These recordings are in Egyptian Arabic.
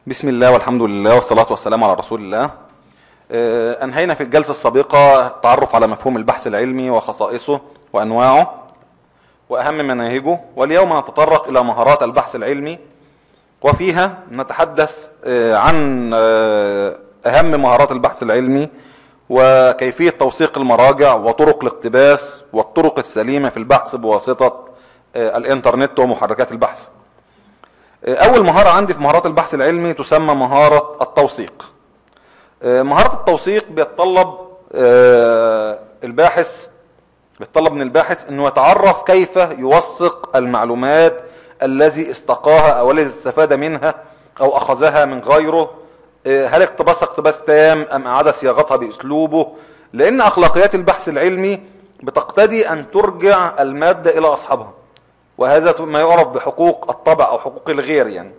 بسم الله والحمد لله والصلاة والسلام على رسول الله آه، أنهينا في الجلسة السابقة التعرف على مفهوم البحث العلمي وخصائصه وأنواعه وأهم مناهجه واليوم نتطرق إلى مهارات البحث العلمي وفيها نتحدث آه، عن آه، أهم مهارات البحث العلمي وكيفية توثيق المراجع وطرق الاقتباس والطرق السليمة في البحث بواسطة آه، الإنترنت ومحركات البحث أول مهارة عندي في مهارات البحث العلمي تسمى مهارة التوثيق مهارة التوثيق بيتطلب آه، الباحث بيتطلب من الباحث انه يتعرف كيف يوثق المعلومات الذي استقاها او الذي استفاد منها او اخذها من غيره آه، هل اقتبسها اقتباس تام ام اعاد صياغتها باسلوبه لان اخلاقيات البحث العلمي بتقتضي ان ترجع المادة الى اصحابها وهذا ما يعرف بحقوق الطبع او حقوق الغير يعني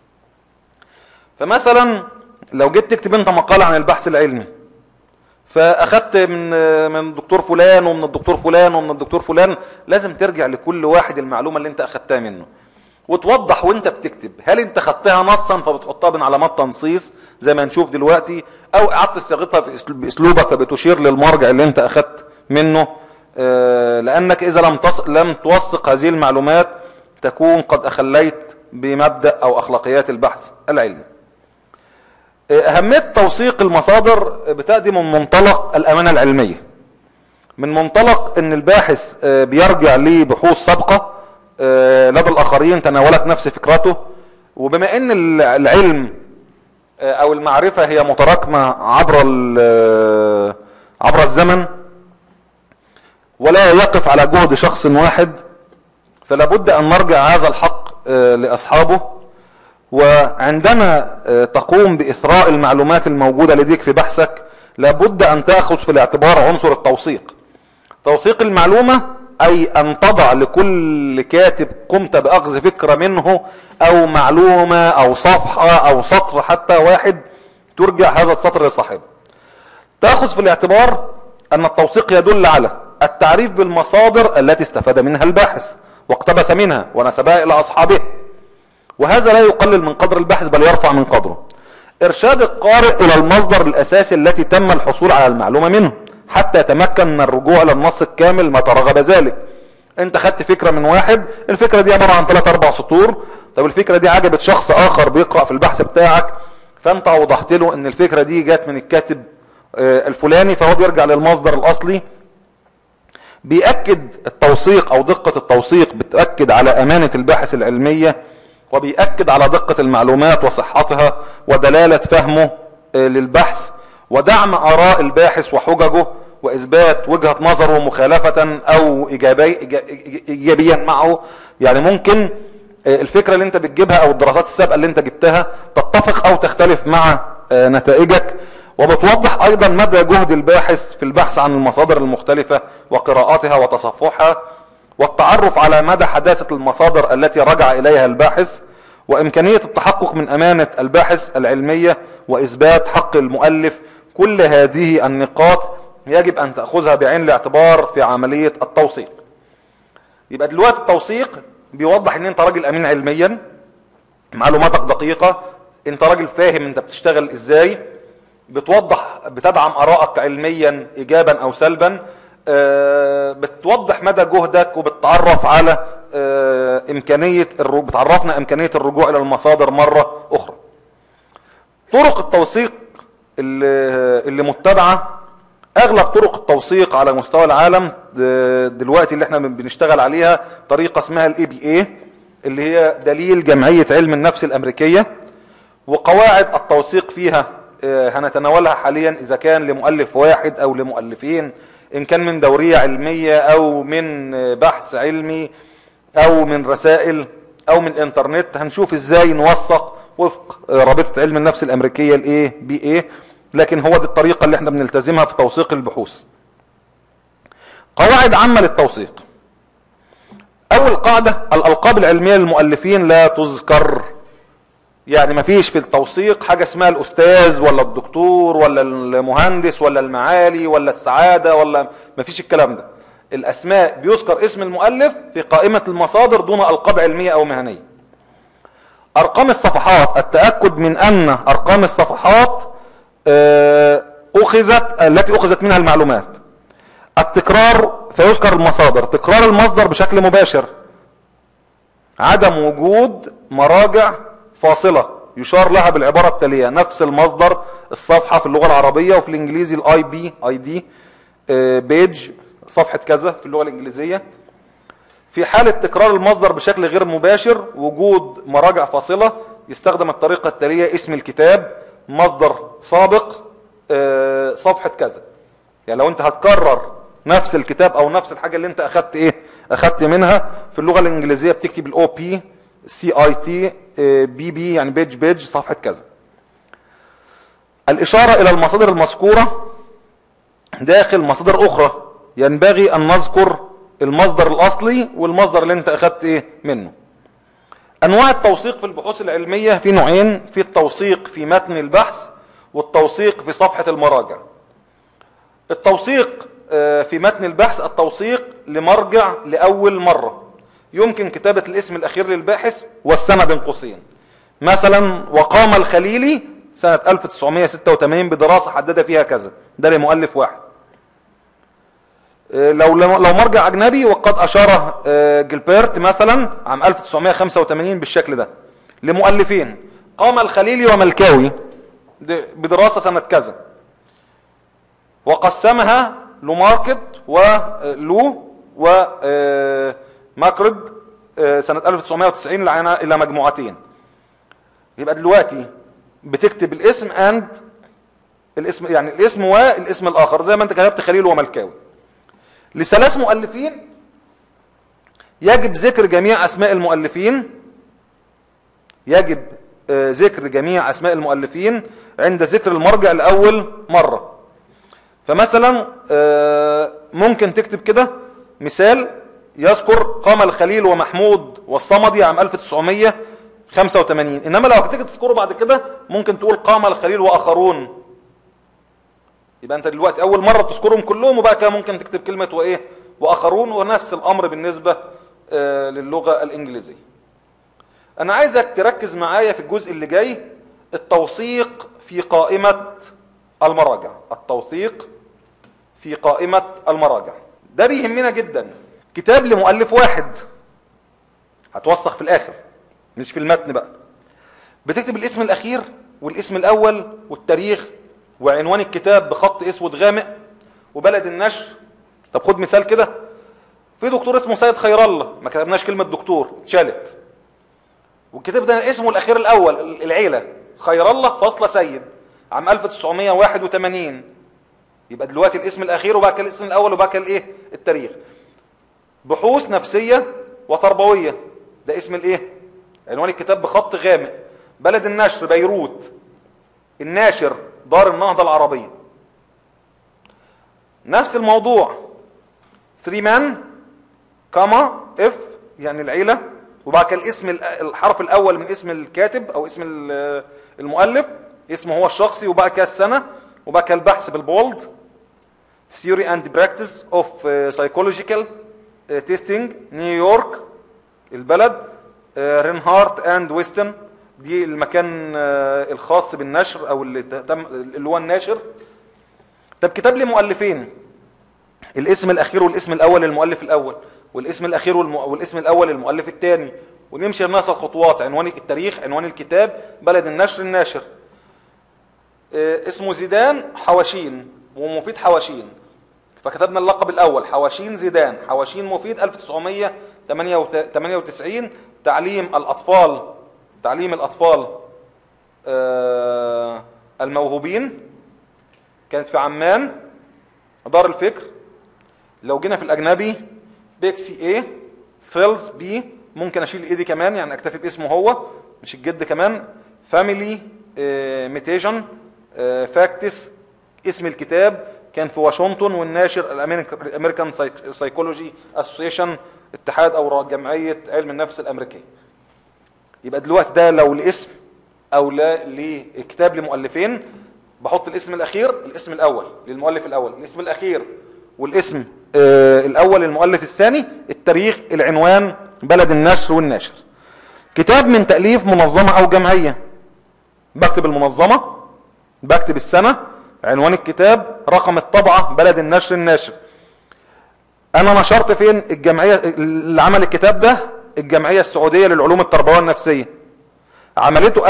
فمثلا لو جيت تكتب انت مقالة عن البحث العلمي فاخدت من من الدكتور فلان ومن الدكتور فلان ومن الدكتور فلان لازم ترجع لكل واحد المعلومة اللي انت اخدتها منه وتوضح وانت بتكتب هل انت خدتها نصا فبتحطها بين علامات تنصيص زي ما نشوف دلوقتي او قعدت صياغتها في أسلوب- باسلوبك فبتشير للمرجع اللي انت اخدت منه آه، لانك اذا لم تص... لم توثق هذه المعلومات تكون قد اخليت بمبدأ او اخلاقيات البحث العلمي أهمية توثيق المصادر بتأتي من منطلق الأمانة العلمية من منطلق أن الباحث آه، بيرجع لبحوث سابقة آه، لدى الآخرين تناولت نفس فكرته وبما أن ال- العلم آه، أو المعرفة هي متراكمة عبر ال- آه، عبر الزمن ولا يقف على جهد شخص واحد فلا بد أن نرجع هذا الحق آه، لأصحابه وعندما آه، تقوم بإثراء المعلومات الموجودة لديك في بحثك لابد أن تأخذ في الاعتبار عنصر التوثيق توثيق المعلومة أي أن تضع لكل كاتب قمت بأخذ فكرة منه أو معلومة أو صفحة أو سطر حتى واحد ترجع هذا السطر لصاحبه تأخذ في الاعتبار أن التوثيق يدل على التعريف بالمصادر التي استفاد منها الباحث واقتبس منها ونسبها إلى أصحابه وهذا لا يقلل من قدر البحث بل يرفع من قدره ارشاد القارئ الى المصدر الاساسي التي تم الحصول على المعلومة منه حتى يتمكن من الرجوع الى النص الكامل متى رغب ذلك انت خدت فكرة من واحد الفكرة دي عبارة عن 3 4 سطور طب الفكرة دي عجبت شخص اخر بيقرأ في البحث بتاعك فانت اوضحت له ان الفكرة دي جات من الكاتب آه، الفلاني فهو بيرجع للمصدر الاصلي بيأكد التوثيق او دقة التوثيق بتأكد على امانة الباحث العلمية وبيأكد على دقة المعلومات وصحتها ودلالة فهمه آه، للبحث ودعم آراء الباحث وحججه وإثبات وجهة نظره مخالفة أو إيجابي إيجا- إيجابيا معه يعني ممكن آه، الفكرة اللي انت بتجيبها أو الدراسات السابقة اللي انت جبتها تتفق أو تختلف مع آه، نتائجك وبتوضح أيضا مدى جهد الباحث في البحث عن المصادر المختلفة وقراءاتها وتصفحها والتعرف على مدى حداثة المصادر التي رجع إليها الباحث وإمكانية التحقق من أمانة الباحث العلمية وإثبات حق المؤلف كل هذه النقاط يجب أن تأخذها بعين الاعتبار في عملية التوثيق يبقى دلوقتي التوثيق بيوضح ان انت راجل امين علميا معلوماتك دقيقة انت راجل فاهم انت بتشتغل ازاي بتوضح بتدعم ارائك علميا ايجابا او سلبا آه، بتوضح مدى جهدك وبتتعرف على آه، امكانية الرو... بتعرفنا امكانية الرجوع الى المصادر مرة اخرى طرق التوثيق اللي, اللي متبعة اغلب طرق التوثيق على مستوى العالم د- دلوقتي اللي احنا بنشتغل عليها طريقة اسمها الاي بي اي اللي هي دليل جمعية علم النفس الامريكية وقواعد التوثيق فيها آه، هنتناولها حاليا اذا كان لمؤلف واحد او لمؤلفين ان كان من دورية علمية او من آه، بحث علمي او من رسائل او من الانترنت هنشوف ازاي نوثق وفق آه، رابطة علم النفس الامريكية الاي بي اي لكن هو دي الطريقة اللي احنا بنلتزمها في توثيق البحوث قواعد عامة للتوثيق اول قاعدة الالقاب العلمية للمؤلفين لا تذكر يعني مفيش في التوثيق حاجة اسمها الأستاذ ولا الدكتور ولا المهندس ولا المعالي ولا السعادة ولا مفيش الكلام ده الأسماء بيذكر اسم المؤلف في قائمة المصادر دون ألقاب علمية أو مهنية ارقام الصفحات التأكد من ان ارقام الصفحات آه، اخذت التي اخذت منها المعلومات التكرار فيذكر المصادر تكرار المصدر بشكل مباشر عدم وجود مراجع فاصلة يشار لها بالعبارة التالية نفس المصدر الصفحة في اللغة العربية وفي الانجليزي الاي بي اي دي بيج صفحة كذا في اللغة الانجليزية في حالة تكرار المصدر بشكل غير مباشر وجود مراجع فاصلة يستخدم الطريقة التالية اسم الكتاب مصدر سابق آه، صفحة كذا يعني لو انت هتكرر نفس الكتاب او نفس الحاجة اللي انت اخدت ايه اخدت منها في اللغة الانجليزية بتكتب الاو بي سي اي تي بي بي يعني بيج بيج صفحة كذا الاشارة الى المصادر المذكورة داخل مصادر اخرى ينبغي ان نذكر المصدر الاصلي والمصدر اللي انت اخدت ايه منه انواع التوثيق في البحوث العلمية في نوعين في التوثيق في متن البحث والتوثيق في صفحة المراجع التوثيق آه، في متن البحث التوثيق لمرجع لأول مرة يمكن كتابة الاسم الأخير للباحث والسنة بين قوسين مثلا وقام الخليلي سنة 1986 بدراسة حدد فيها كذا ده لمؤلف واحد آه، لو لو مرجع أجنبي وقد أشار آه، جilbert مثلا عام 1985 بالشكل ده لمؤلفين قام الخليلي وملكاوي د- بدراسة سنة كذا وقسمها لماركت ولو وماكرد سنة 1990 لعنى إلى مجموعتين يبقى دلوقتي بتكتب الاسم اند الاسم يعني الاسم والاسم الاخر زي ما انت كتبت خليل وملكاوي لثلاث مؤلفين يجب ذكر جميع اسماء المؤلفين يجب آه، ذكر جميع اسماء المؤلفين عند ذكر المرجع لاول مره فمثلا آه، ممكن تكتب كده مثال يذكر قام الخليل ومحمود والصمدي عام 1985 انما لو هتيجي تذكره بعد كده ممكن تقول قام الخليل واخرون يبقى انت دلوقتي اول مره تذكرهم كلهم وبقى كده ممكن تكتب كلمه وايه واخرون ونفس الامر بالنسبه آه، للغه الانجليزيه انا عايزك تركز معايا في الجزء اللي جاي التوثيق في قائمه المراجع التوثيق في قائمه المراجع ده بيهمنا جدا كتاب لمؤلف واحد هتوثق في الاخر مش في المتن بقى بتكتب الاسم الاخير والاسم الاول والتاريخ وعنوان الكتاب بخط اسود غامق وبلد النشر طب خد مثال كده في دكتور اسمه سيد خير الله ما كتبناش كلمه دكتور اتشالت والكتاب ده اسمه الاخير الاول العيله خير الله فاصله سيد عام 1981 يبقى دلوقتي الاسم الاخير وبعد كده الاسم الاول وبعد كده الايه التاريخ بحوث نفسيه وتربويه ده اسم الايه عنوان الكتاب بخط غامق بلد النشر بيروت الناشر دار النهضه العربيه نفس الموضوع 3 مان كاما اف يعني العيله وبعد كده الاسم ال- الحرف الاول من اسم الكاتب او اسم ال- المؤلف اسمه هو الشخصي وبعد كده السنه وبعد كده البحث بالبولد theory and practice of uh, psychological uh, testing نيويورك البلد رينهارت اند ويستن دي المكان آه، الخاص بالنشر او اللي تم اللي هو الناشر طب كتاب لي مؤلفين الاسم الاخير والاسم الاول للمؤلف الاول والاسم الاخير والم... والاسم الاول للمؤلف الثاني ونمشي نفس الخطوات عنوان التاريخ عنوان الكتاب بلد النشر الناشر آه، اسمه زيدان حواشين ومفيد حواشين فكتبنا اللقب الاول حواشين زيدان حواشين مفيد 1998 تعليم الاطفال تعليم الاطفال آه، الموهوبين كانت في عمان دار الفكر لو جينا في الاجنبي بيكسي ايه سيلز بي ممكن اشيل ايدي كمان يعني اكتفي باسمه هو مش الجد كمان فاميلي ميتيجن فاكتس اسم الكتاب كان في واشنطن والناشر الامريكان سايكولوجي اسوسيشن اتحاد او جمعيه علم النفس الامريكيه يبقى دلوقتي ده لو الاسم او لا لكتاب لمؤلفين بحط الاسم الاخير الاسم الاول للمؤلف الاول الاسم الاخير والاسم آه الاول للمؤلف الثاني التاريخ العنوان بلد النشر والناشر كتاب من تأليف منظمة او جمعية بكتب المنظمة بكتب السنة عنوان الكتاب رقم الطبعة بلد النشر الناشر انا نشرت فين الجمعية اللي عمل الكتاب ده الجمعية السعودية للعلوم التربوية النفسية عملته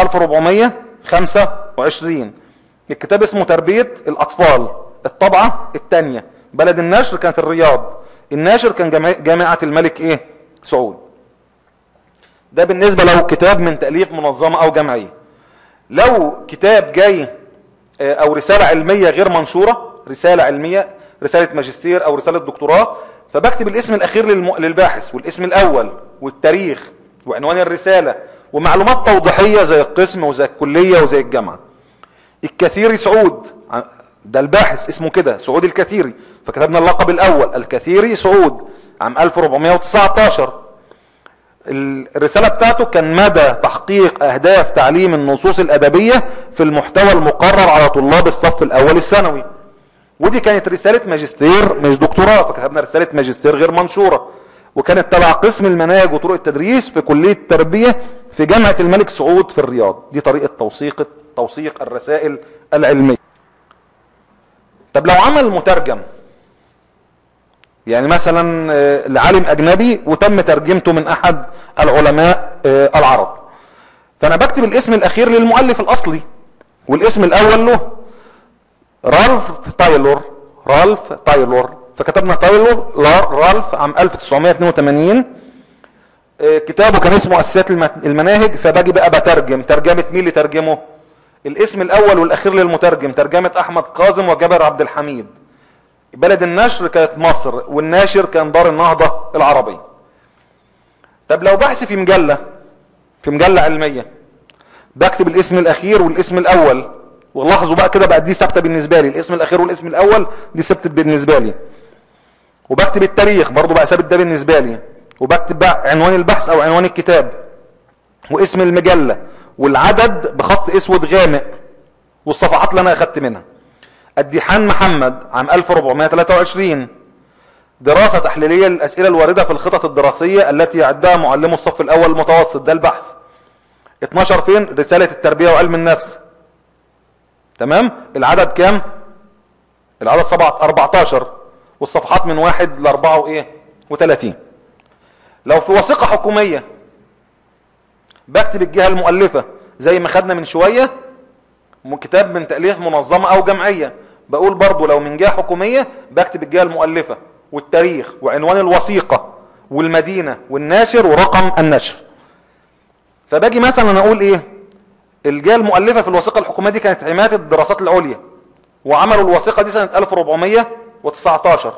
1425 الكتاب اسمه تربية الاطفال الطبعة الثانية بلد النشر كانت الرياض الناشر كان جامعة الملك ايه سعود ده بالنسبة لو كتاب من تأليف منظمة او جمعية لو كتاب جاي آه، او رسالة علمية غير منشورة رسالة علمية رسالة ماجستير او رسالة دكتوراه فبكتب الاسم الاخير للباحث والاسم الاول والتاريخ وعنوان الرسالة ومعلومات توضيحية زي القسم وزي الكلية وزي الجامعة الكثيري سعود ده الباحث اسمه كده سعود الكثيري فكتبنا اللقب الاول الكثيري سعود عام 1419 الرسالة بتاعته كان مدى تحقيق اهداف تعليم النصوص الادبية في المحتوى المقرر على طلاب الصف الاول الثانوي ودي كانت رسالة ماجستير مش دكتوراه فكتبنا رسالة ماجستير غير منشورة وكانت تبع قسم المناهج وطرق التدريس في كلية التربية في جامعة الملك سعود في الرياض دي طريقة توثيق توثيق الرسائل العلمية طب لو عمل مترجم يعني مثلا آه، لعالم اجنبي وتم ترجمته من احد العلماء آه، العرب فانا بكتب الاسم الاخير للمؤلف الاصلي والاسم الاول له رالف تايلور رالف تايلور فكتبنا تايلور رالف عام 1982 آه، كتابه كان اسمه اساسيات المناهج فباجي بقى بترجم ترجمة مين اللي ترجمه الاسم الاول والاخير للمترجم ترجمة احمد قازم وجابر عبد الحميد بلد النشر كانت مصر والناشر كان دار النهضة العربية طب لو بحث في مجلة في مجلة علمية بكتب الاسم الاخير والاسم الاول ولاحظوا بقى كده بقى دي ثابته بالنسبه لي الاسم الاخير والاسم الاول دي ثابته بالنسبه لي وبكتب التاريخ برضو بقى ثابت ده بالنسبه لي وبكتب بقى عنوان البحث او عنوان الكتاب واسم المجله والعدد بخط اسود غامق والصفحات اللي انا اخدت منها الديحان محمد عام 1423 دراسة تحليلية للأسئلة الواردة في الخطط الدراسية التي يعدها معلمو الصف الأول المتوسط ده البحث 12 فين رسالة التربية وعلم النفس تمام العدد كام العدد 14 والصفحات من واحد لاربعة وايه وثلاثين لو في وثيقة حكومية بكتب الجهة المؤلفة زي ما خدنا من شوية كتاب من تأليف منظمة او جمعية بقول برضو لو من جهة حكومية بكتب الجهة المؤلفة والتاريخ وعنوان الوثيقة والمدينة والناشر ورقم النشر فباجي مثلا اقول ايه الجهة المؤلفة في الوثيقة الحكومية دي كانت عماية الدراسات العليا وعملوا الوثيقة دي سنة 1419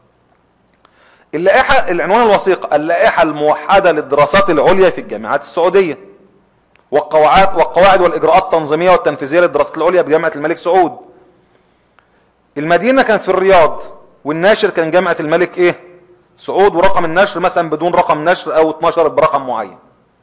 اللائحة العنوان الوثيقة اللائحة الموحدة للدراسات العليا في الجامعات السعودية والقواعد والقواعد والإجراءات التنظيمية والتنفيذية للدراسات العليا بجامعة الملك سعود المدينة كانت في الرياض والناشر كان جامعة الملك ايه سعود ورقم النشر مثلا بدون رقم نشر او اتنشرت برقم معين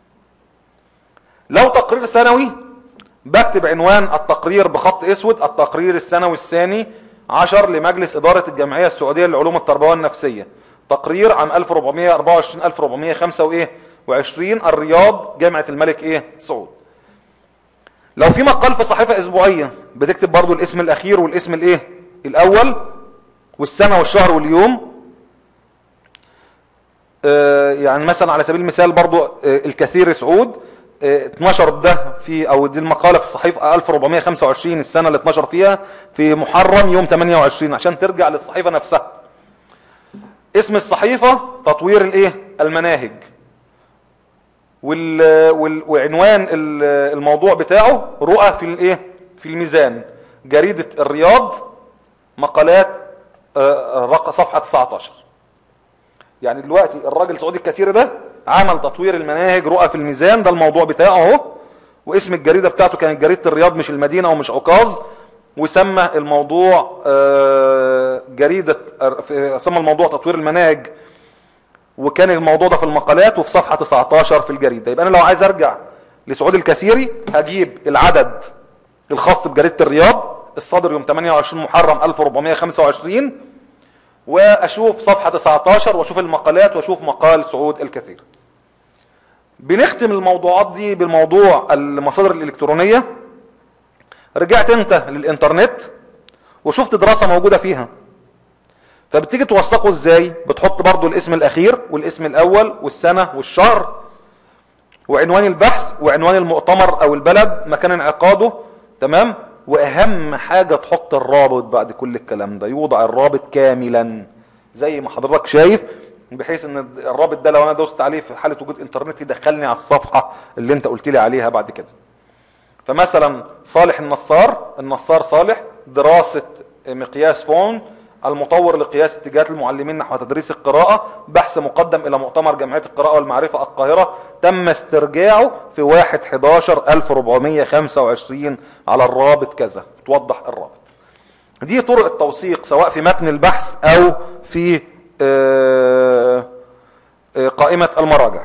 لو تقرير سنوي بكتب عنوان التقرير بخط اسود التقرير السنوي الثاني عشر لمجلس إدارة الجمعية السعودية للعلوم التربوية النفسية تقرير عام 1424 1425 الرياض جامعة الملك ايه سعود لو في مقال في صحيفة اسبوعية بتكتب برضو الاسم الاخير والاسم الايه الاول والسنة والشهر واليوم آه يعني مثلا على سبيل المثال برضو آه الكثير سعود اتنشر ده في او دي المقالة في الصحيفة 1425 السنة اللي اتنشر فيها في محرم يوم 28 عشان ترجع للصحيفة نفسها اسم الصحيفة تطوير الايه المناهج وال... وال... وعنوان الموضوع بتاعه رؤى في الايه في الميزان جريدة الرياض مقالات آه، صفحة 19 يعني دلوقتي الراجل سعودي الكثير ده عمل تطوير المناهج رؤى في الميزان ده الموضوع بتاعه اهو واسم الجريدة بتاعته كانت جريدة الرياض مش المدينة ومش عكاظ وسمى الموضوع آه، جريدة سمى الموضوع تطوير المناهج وكان الموضوع ده في المقالات وفي صفحة 19 في الجريدة يبقى انا لو عايز ارجع لسعود الكثيري هجيب العدد الخاص بجريدة الرياض الصادر يوم 28 محرم 1425 واشوف صفحة 19 واشوف المقالات واشوف مقال سعود الكثير بنختم الموضوعات دي بالموضوع المصادر الالكترونية رجعت انت للانترنت وشفت دراسة موجودة فيها فبتيجي توثقه ازاي بتحط برضو الاسم الاخير والاسم الاول والسنة والشهر وعنوان البحث وعنوان المؤتمر او البلد مكان انعقاده تمام واهم حاجة تحط الرابط بعد كل الكلام ده يوضع الرابط كاملا زي ما حضرتك شايف بحيث ان الرابط ده لو انا دوست عليه في حالة وجود انترنت يدخلني على الصفحة اللي انت قلت لي عليها بعد كده فمثلا صالح النصار النصار صالح دراسة مقياس فون المطور لقياس اتجاهات المعلمين نحو تدريس القراءة بحث مقدم الى مؤتمر جمعية القراءة والمعرفة القاهرة تم استرجاعه في 1 11 1425 على الرابط كذا توضح الرابط دي طرق التوثيق سواء في متن البحث او في آه، آه، قائمة المراجع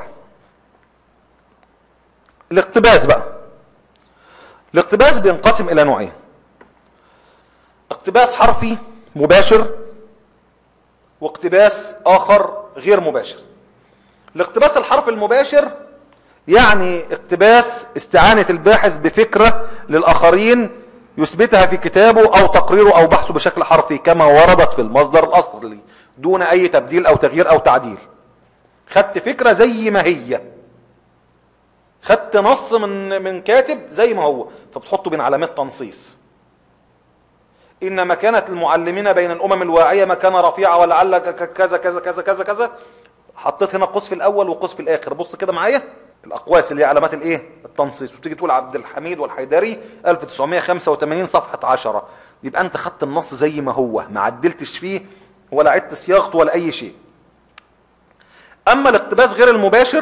الاقتباس بقى الاقتباس بينقسم الى نوعين اقتباس حرفي مباشر واقتباس اخر غير مباشر الاقتباس الحرفي المباشر يعني اقتباس استعانة الباحث بفكرة للآخرين يثبتها في كتابه أو تقريره أو بحثه بشكل حرفي كما وردت في المصدر الأصلي دون أي تبديل أو تغيير أو تعديل خدت فكرة زي ما هي خدت نص من من كاتب زي ما هو فبتحطه بين علامات تنصيص إن مكانة المعلمين بين الأمم الواعية مكانة رفيعة ولعل كذا كذا كذا كذا كذا حطيت هنا قوس في الأول وقوس في الآخر بص كده معايا الأقواس اللي هي علامات الإيه التنصيص وتيجي تقول عبد الحميد والحيدري 1985 صفحة 10 يبقى أنت خدت النص زي ما هو ما عدلتش فيه ولا عدت صياغته ولا أي شيء أما الاقتباس غير المباشر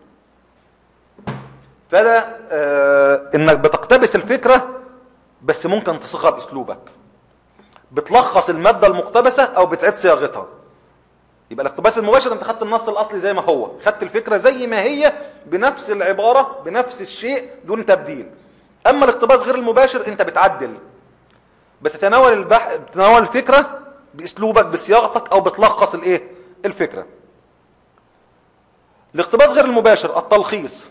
فده آه انك بتقتبس الفكرة بس ممكن تصيغها باسلوبك بتلخص المادة المقتبسة او بتعيد صياغتها يبقى الاقتباس المباشر انت خدت النص الاصلي زي ما هو خدت الفكرة زي ما هي بنفس العبارة بنفس الشيء دون تبديل اما الاقتباس غير المباشر انت بتعدل بتتناول البح... بتتناول الفكرة باسلوبك بصياغتك او بتلخص الايه الفكرة الاقتباس غير المباشر التلخيص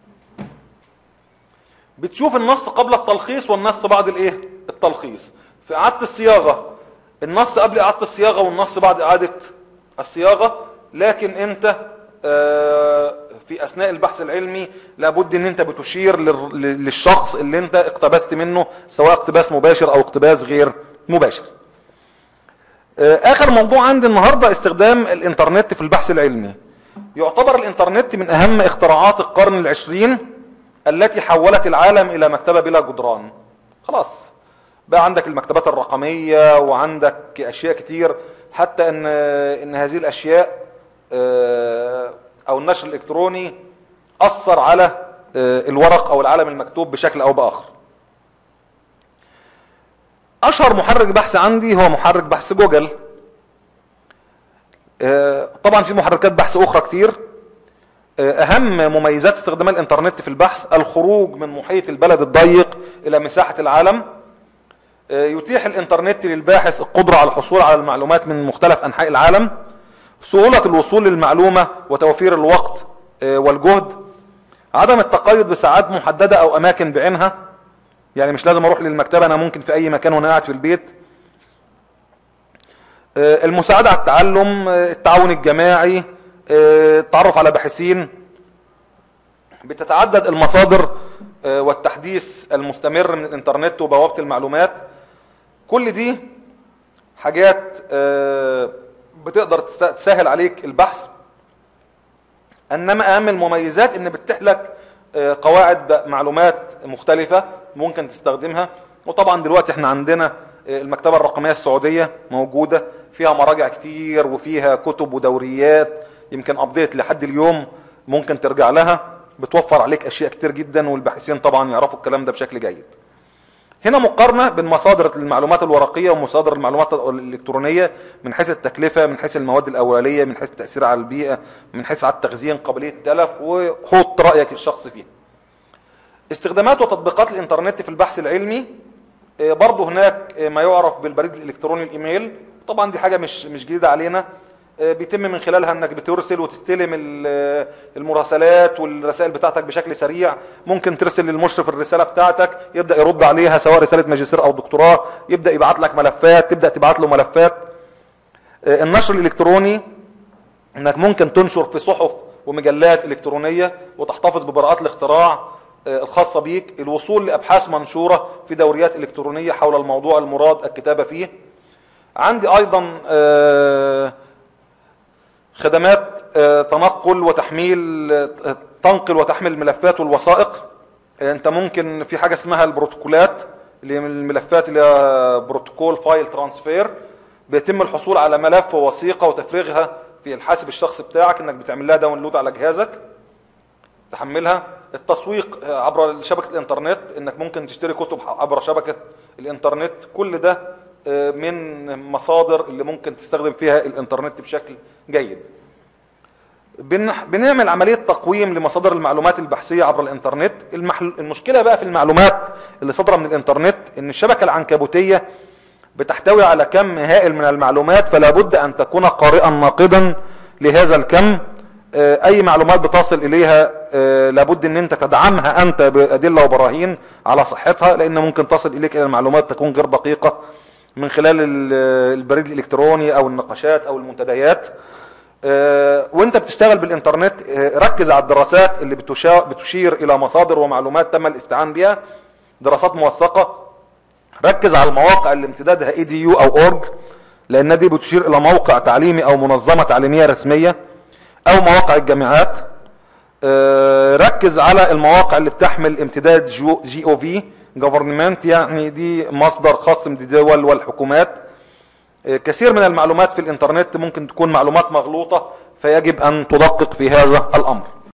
بتشوف النص قبل التلخيص والنص بعد الايه التلخيص في اعاده الصياغه النص قبل اعاده الصياغه والنص بعد اعاده الصياغه لكن انت آه، في اثناء البحث العلمي لابد ان انت بتشير لل- للشخص اللي انت اقتبست منه سواء اقتباس مباشر او اقتباس غير مباشر آه، اخر موضوع عندي النهاردة استخدام الانترنت في البحث العلمي يعتبر الانترنت من اهم اختراعات القرن العشرين التي حولت العالم الى مكتبة بلا جدران خلاص بقى عندك المكتبات الرقمية وعندك اشياء كتير حتى ان ان هذه الاشياء آه، او النشر الالكتروني اثر على آه، الورق او العالم المكتوب بشكل او باخر اشهر محرك بحث عندي هو محرك بحث جوجل آه، طبعا في محركات بحث اخرى كتير آه، اهم مميزات استخدام الانترنت في البحث الخروج من محيط البلد الضيق الى مساحة العالم آه، يتيح الانترنت للباحث القدرة على الحصول على المعلومات من مختلف انحاء العالم سهولة الوصول للمعلومة وتوفير الوقت آه، والجهد عدم التقيد بساعات محددة او اماكن بعينها يعني مش لازم اروح للمكتبة انا ممكن في اي مكان وانا قاعد في البيت آه، المساعدة على التعلم آه، التعاون الجماعي آه، التعرف على باحثين بتتعدد المصادر آه، والتحديث المستمر من الانترنت وبوابة المعلومات كل دي حاجات آه، بتقدر تس- تسهل عليك البحث انما اهم المميزات ان بتتيح لك آه، قواعد ب- معلومات مختلفة ممكن تستخدمها وطبعا دلوقتي احنا عندنا آه، المكتبة الرقمية السعودية موجودة فيها مراجع كتير وفيها كتب ودوريات يمكن ابديت لحد اليوم ممكن ترجع لها بتوفر عليك اشياء كتير جدا والباحثين طبعا يعرفوا الكلام ده بشكل جيد هنا مقارنة بين مصادر المعلومات الورقية ومصادر المعلومات الإلكترونية من حيث التكلفة من حيث المواد الأولية من حيث التأثير على البيئة من حيث على التخزين قابلية التلف وحط رأيك الشخصي فيها استخدامات وتطبيقات الإنترنت في البحث العلمي آه، برضو هناك آه، ما يعرف بالبريد الإلكتروني الإيميل طبعا دي حاجة مش مش جديدة علينا آه، بيتم من خلالها انك بترسل وتستلم ال- المراسلات والرسائل بتاعتك بشكل سريع ممكن ترسل للمشرف الرساله بتاعتك يبدا يرد عليها سواء رساله ماجستير او دكتوراه يبدا يبعت لك ملفات تبدا تبعت له ملفات آه، النشر الالكتروني انك ممكن تنشر في صحف ومجلات الكترونيه وتحتفظ ببراءات الاختراع آه، الخاصه بيك الوصول لابحاث منشوره في دوريات الكترونيه حول الموضوع المراد الكتابه فيه عندي ايضا آه، خدمات آه، تنقل وتحميل آه، تنقل وتحمل الملفات والوثائق آه، انت ممكن في حاجه اسمها البروتوكولات اللي هي من الملفات اللي هي بروتوكول فايل ترانسفير بيتم الحصول على ملف ووثيقه وتفريغها في الحاسب الشخصي بتاعك انك بتعمل لها داونلود على جهازك تحملها التسويق آه، عبر شبكه الانترنت انك ممكن تشتري كتب عبر شبكه الانترنت كل ده آه، من مصادر اللي ممكن تستخدم فيها الانترنت بشكل جيد بن- بنعمل عملية تقويم لمصادر المعلومات البحثية عبر الانترنت المحل... المشكلة بقى في المعلومات اللي صادرة من الانترنت ان الشبكة العنكبوتية بتحتوي على كم هائل من المعلومات فلا بد ان تكون قارئا ناقدا لهذا الكم آه، اي معلومات بتصل اليها آه، لابد ان انت تدعمها انت بادله وبراهين على صحتها لان ممكن تصل اليك الى المعلومات تكون غير دقيقه من خلال ال- البريد الالكتروني او النقاشات او المنتديات آه، وانت بتشتغل بالانترنت آه، ركز على الدراسات اللي بتشا- بتشير الى مصادر ومعلومات تم الاستعان بها دراسات موثقه ركز على المواقع اللي امتدادها اي دي يو او اورج لان دي بتشير الى موقع تعليمي او منظمه تعليميه رسميه او مواقع الجامعات آه، ركز على المواقع اللي بتحمل امتداد جو- جي او في جوفرنمنت يعني دي مصدر خاص من الدول والحكومات آه، كثير من المعلومات في الانترنت ممكن تكون معلومات مغلوطة فيجب ان تدقق في هذا الامر